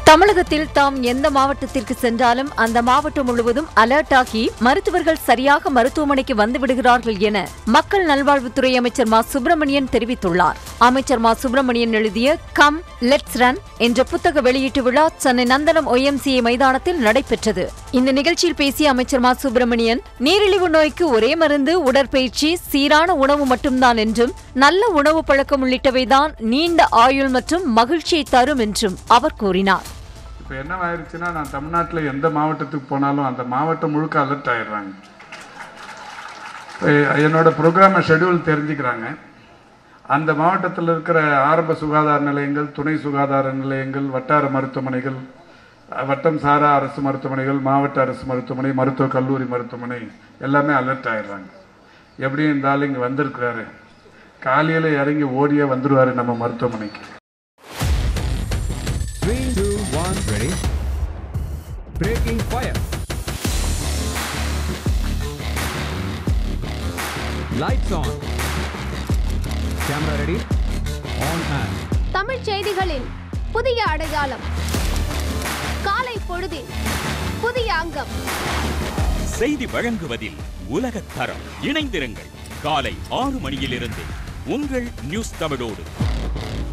தமிழகத்தில் தாம் எந்த மாவட்டத்திற்கு சென்றாலும் அந்த மாவட்டம் முழுவதும் அலர்ட் ஆகி மருத்துவர்கள் சரியாக மருத்துவமனைக்கு வந்து விடுகிறார்கள் என மக்கள் நல்வாழ்வுத்துறை அமைச்சர் மா சுப்பிரமணியன் தெரிவித்துள்ளார் அமைச்சர் மா சுப்பிரமணியன் எழுதிய கம் லெட்ஸ் ரன் என்ற புத்தக வெளியீட்டு விழா சென்னை நந்தனம் ஒய்எம்சிஏ மைதானத்தில் நடைபெற்றது இந்த நிகழ்ச்சியில் பேசிய அமைச்சர் மா சுப்பிரமணியன் நீரிழிவு நோய்க்கு ஒரே மருந்து உடற்பயிற்சி சீரான உணவு மட்டும்தான் என்றும் நல்ல உணவு பழக்கம் உள்ளிட்டவைதான் நீண்ட ஆயுள் மற்றும் மகிழ்ச்சியை தரும் என்றும் அவர் கூறினார் இப்போ என்ன ஆயிடுச்சுன்னா நான் தமிழ்நாட்டில் எந்த மாவட்டத்துக்கு போனாலும் அந்த மாவட்டம் முழுக்க அலர்ட் ஆயிடுறாங்க இப்ப என்னோட ப்ரோக்ராமை ஷெட்யூல் தெரிஞ்சுக்கிறாங்க அந்த மாவட்டத்தில் இருக்கிற ஆரம்ப சுகாதார நிலையங்கள் துணை சுகாதார நிலையங்கள் வட்டார மருத்துவமனைகள் அஹ், வட்டம் சாரா அரசு மருத்துவமனைகள் மாவட்ட அரசு மருத்துவமனை மருத்துவ கல்லூரி மருத்துவமனை எல்லாமே அலர்ட் ஆயிடுறாங்க எப்படியும் இந்த ஆள் இங்கே வந்திருக்கிறாரு காலையில் இறங்கி ஓடியே வந்துருவாரு நம்ம மருத்துவமனைக்கு Three, two, one, ready. Breaking fire. Lights on. Camera ready. On and. தமிழ்ச் செய்திகளின் புதிய அடையாளம் காலை பொழுதின் புதிய அங்கம் செய்தி வழங்குவதில் உலகத் தரம் இணைந்திருங்கள் காலை ஆறு மணியிலிருந்து உங்கள் நியூஸ் தமிழோடு